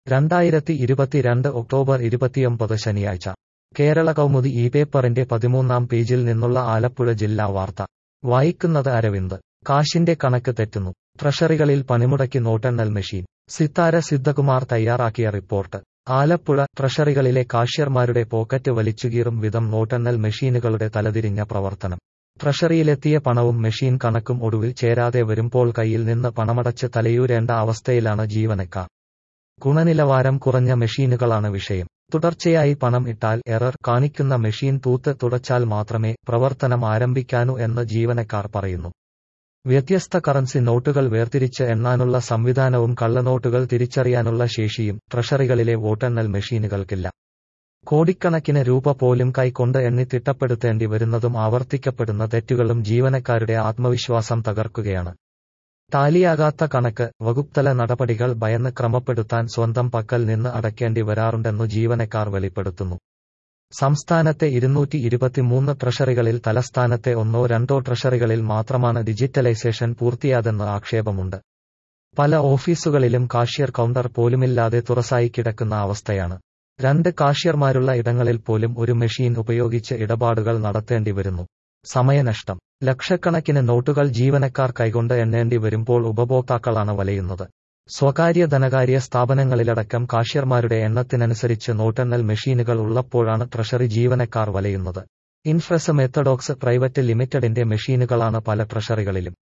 രണ്ടായിരത്തി ഇരുപത്തിരണ്ട് ഒക്ടോബർ ഇരുപത്തിയൊമ്പത് ശനിയാഴ്ച കേരള കൗമുദി ഈ പേപ്പറിന്റെ പതിമൂന്നാം പേജിൽ നിന്നുള്ള ആലപ്പുഴ ജില്ലാ വാർത്ത വായിക്കുന്നത് അരവിന്ദ് കാശിന്റെ കണക്ക് തെറ്റുന്നു ട്രഷറികളിൽ പണിമുടക്കി നോട്ടെണ്ണൽ മെഷീൻ സിത്താര സിദ്ധകുമാർ തയ്യാറാക്കിയ റിപ്പോർട്ട് ആലപ്പുഴ ട്രഷറികളിലെ കാഷ്യർമാരുടെ പോക്കറ്റ് വലിച്ചുകീറും വിധം നോട്ടെണ്ണൽ മെഷീനുകളുടെ തലതിരിഞ്ഞ പ്രവർത്തനം ട്രഷറിയിലെത്തിയ പണവും മെഷീൻ കണക്കും ഒടുവിൽ ചേരാതെ വരുമ്പോൾ കയ്യിൽ നിന്ന് പണമടച്ച് തലയൂരേണ്ട അവസ്ഥയിലാണ് ജീവനക്കാർ ഗുണനിലവാരം കുറഞ്ഞ മെഷീനുകളാണ് വിഷയം തുടർച്ചയായി പണം ഇട്ടാൽ എറർ കാണിക്കുന്ന മെഷീൻ തൂത്ത് തുടച്ചാൽ മാത്രമേ പ്രവർത്തനം ആരംഭിക്കാനൂ എന്ന് ജീവനക്കാർ പറയുന്നു വ്യത്യസ്ത കറൻസി നോട്ടുകൾ വേർതിരിച്ച് എണ്ണാനുള്ള സംവിധാനവും കള്ളനോട്ടുകൾ തിരിച്ചറിയാനുള്ള ശേഷിയും ട്രഷറികളിലെ വോട്ടെണ്ണൽ മെഷീനുകൾക്കില്ല കോടിക്കണക്കിന് രൂപ പോലും കൈകൊണ്ട് എണ്ണി തിട്ടപ്പെടുത്തേണ്ടി വരുന്നതും ആവർത്തിക്കപ്പെടുന്ന തെറ്റുകളും ജീവനക്കാരുടെ ആത്മവിശ്വാസം തകർക്കുകയാണ് ടാലിയാകാത്ത കണക്ക് വകുപ്തല നടപടികൾ ഭയന്ന് ക്രമപ്പെടുത്താൻ സ്വന്തം പക്കൽ നിന്ന് അടയ്ക്കേണ്ടി വരാറുണ്ടെന്നു ജീവനക്കാർ വെളിപ്പെടുത്തുന്നു സംസ്ഥാനത്തെ ഇരുന്നൂറ്റി ഇരുപത്തിമൂന്ന് ട്രഷറികളിൽ തലസ്ഥാനത്തെ ഒന്നോ രണ്ടോ ട്രഷറികളിൽ മാത്രമാണ് ഡിജിറ്റലൈസേഷൻ പൂർത്തിയാതെന്ന് ആക്ഷേപമുണ്ട് പല ഓഫീസുകളിലും കാഷ്യർ കൗണ്ടർ പോലുമില്ലാതെ തുറസായി കിടക്കുന്ന അവസ്ഥയാണ് രണ്ട് കാഷ്യർമാരുള്ള ഇടങ്ങളിൽ പോലും ഒരു മെഷീൻ ഉപയോഗിച്ച് ഇടപാടുകൾ നടത്തേണ്ടി വരുന്നു സമയനഷ്ടം ലക്ഷക്കണക്കിന് നോട്ടുകൾ ജീവനക്കാർ കൈകൊണ്ട് എണ്ണേണ്ടി വരുമ്പോൾ ഉപഭോക്താക്കളാണ് വലയുന്നത് സ്വകാര്യ ധനകാര്യ സ്ഥാപനങ്ങളിലടക്കം കാഷ്യർമാരുടെ എണ്ണത്തിനനുസരിച്ച് നോട്ടെണ്ണൽ മെഷീനുകൾ ഉള്ളപ്പോഴാണ് ട്രഷറി ജീവനക്കാർ വലയുന്നത് ഇൻഫ്രസ് മെത്തഡോക്സ് പ്രൈവറ്റ് ലിമിറ്റഡിന്റെ മെഷീനുകളാണ് പല ട്രഷറികളിലും